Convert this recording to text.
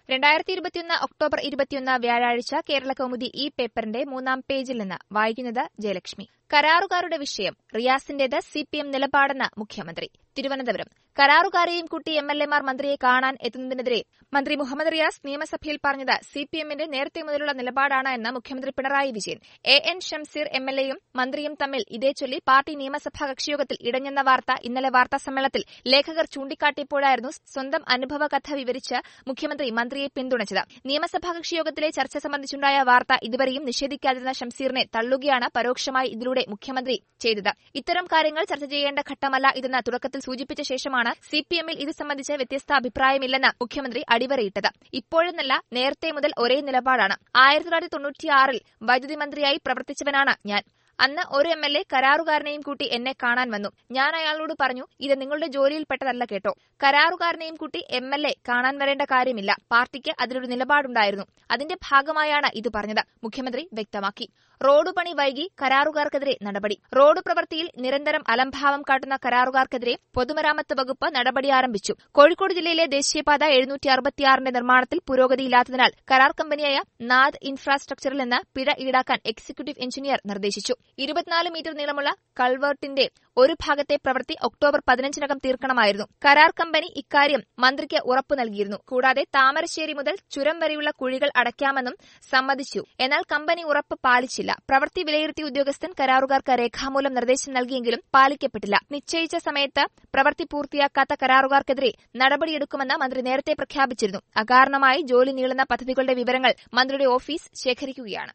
രണ്ടായിരത്തി ഇരുപത്തിയൊന്ന് ഒക്ടോബർ ഇരുപത്തിയൊന്ന് വ്യാഴാഴ്ച കേരള കൗമുദി ഈ പേപ്പറിന്റെ മൂന്നാം പേജിൽ നിന്ന് വായിക്കുന്നത് ജയലക്ഷ്മി കരാറുകാരുടെ വിഷയം റിയാസിന്റേത് സിപിഎം നിലപാടെന്ന് മുഖ്യമന്ത്രി തിരുവനന്തപുരം കരാറുകാരെയും കൂട്ടി എം എൽ എമാർ മന്ത്രിയെ കാണാൻ എത്തുന്നതിനെതിരെ മന്ത്രി മുഹമ്മദ് റിയാസ് നിയമസഭയിൽ പറഞ്ഞത് സിപിഎമ്മിന്റെ നേരത്തെ മുതലുള്ള നിലപാടാണ് എന്ന് മുഖ്യമന്ത്രി Pinarayi Vijayan A N Shamseer M L എയും മന്ത്രിയും തമ്മിൽ ഇതേ ചൊല്ലി പാർട്ടി നിയമസഭാ കക്ഷിയോഗത്തിൽ ഇടഞ്ഞെന്ന വാർത്ത ഇന്നലെ വാർത്താ സമ്മേളനത്തിൽ ലേഖകർ ചൂണ്ടിക്കാട്ടിയപ്പോഴായിരുന്നു സ്വന്തം അനുഭവ കഥ വിവരിച്ച് മുഖ്യമന്ത്രി മന്ത്രിയെ പിന്തുണച്ചത് നിയമസഭാ കക്ഷിയോഗത്തിലെ ചർച്ച സംബന്ധിച്ചുണ്ടായ വാർത്ത ഇതുവരെയും നിഷേധിക്കാതിരുന്ന ഷംസീറിനെ തള്ളുകയാണ് പരോക്ഷമായി ഇതിലൂടെ മുഖ്യമന്ത്രി ചെയ്തത് ഇത്തരം കാര്യങ്ങൾ ചർച്ച ചെയ്യേണ്ട ഘട്ടമല്ല ഇതെന്ന് തുടക്കത്തിൽ സൂചിപ്പിച്ച ശേഷമാണ് സിപിഎമ്മിൽ ഇത് സംബന്ധിച്ച് വ്യത്യസ്ത അഭിപ്രായമില്ലെന്ന് മുഖ്യമന്ത്രി അടിവരയിട്ടത് ഇപ്പോഴെന്നല്ല നേരത്തെ മുതൽ ഒരേ നിലപാടാണ് ആയിരത്തി തൊള്ളായിരത്തി തൊണ്ണൂറ്റിയാറിൽ വൈദ്യുതി മന്ത്രിയായി പ്രവർത്തിച്ചവനാണ് ഞാൻ അന്ന് ഒരു എം എൽ എ കരാറുകാരനെയും കൂട്ടി എന്നെ കാണാൻ വന്നു ഞാൻ അയാളോട് പറഞ്ഞു ഇത് നിങ്ങളുടെ ജോലിയിൽപ്പെട്ടതല്ല കേട്ടോ കരാറുകാരനെയും കൂട്ടി എം എൽ എ കാണാൻ വരേണ്ട കാര്യമില്ല പാർട്ടിക്ക് അതിലൊരു നിലപാടുണ്ടായിരുന്നു അതിന്റെ ഭാഗമായാണ് ഇത് പറഞ്ഞത് മുഖ്യമന്ത്രി വ്യക്തമാക്കി റോഡ് പണി വൈകി കരാറുകാർക്കെതിരെ നടപടി റോഡ് പ്രവൃത്തിയിൽ നിരന്തരം അലംഭാവം കാട്ടുന്ന കരാറുകാർക്കെതിരെ പൊതുമരാമത്ത് വകുപ്പ് നടപടി ആരംഭിച്ചു കോഴിക്കോട് ജില്ലയിലെ ദേശീയപാത എഴുന്നൂറ്റി അറുപത്തിയാറിന്റെ നിർമ്മാണത്തിൽ പുരോഗതിയില്ലാത്തതിനാൽ കരാർ കമ്പനിയായ നാദ് ഇൻഫ്രാസ്ട്രക്ചറിൽ നിന്ന് പിഴ ഈടാക്കാൻ എക്സിക്യൂട്ടീവ് എഞ്ചിനീയർ നിർദ്ദേശിച്ചു ഇരുപത്തിനാല് മീറ്റർ നീളമുള്ള കൾവേർട്ടിന്റെ ഒരു ഭാഗത്തെ പ്രവൃത്തി ഒക്ടോബർ പതിനഞ്ചിനകം തീർക്കണമായിരുന്നു കരാർ കമ്പനി ഇക്കാര്യം മന്ത്രിക്ക് ഉറപ്പു നൽകിയിരുന്നു കൂടാതെ താമരശ്ശേരി മുതൽ ചുരം വരെയുള്ള കുഴികൾ അടയ്ക്കാമെന്നും സമ്മതിച്ചു എന്നാൽ കമ്പനി ഉറപ്പ് പാലിച്ചില്ല പ്രവൃത്തി വിലയിരുത്തിയ ഉദ്യോഗസ്ഥൻ കരാറുകാർക്ക് രേഖാമൂലം നിർദ്ദേശം നൽകിയെങ്കിലും പാലിക്കപ്പെട്ടില്ല നിശ്ചയിച്ച സമയത്ത് പ്രവൃത്തി പൂർത്തിയാക്കാത്ത കരാറുകാർക്കെതിരെ നടപടിയെടുക്കുമെന്ന് മന്ത്രി നേരത്തെ പ്രഖ്യാപിച്ചിരുന്നു അകാരണമായി ജോലി നീളുന്ന പദ്ധതികളുടെ വിവരങ്ങൾ മന്ത്രിയുടെ ഓഫീസ് ശേഖരിക്കുകയാണ്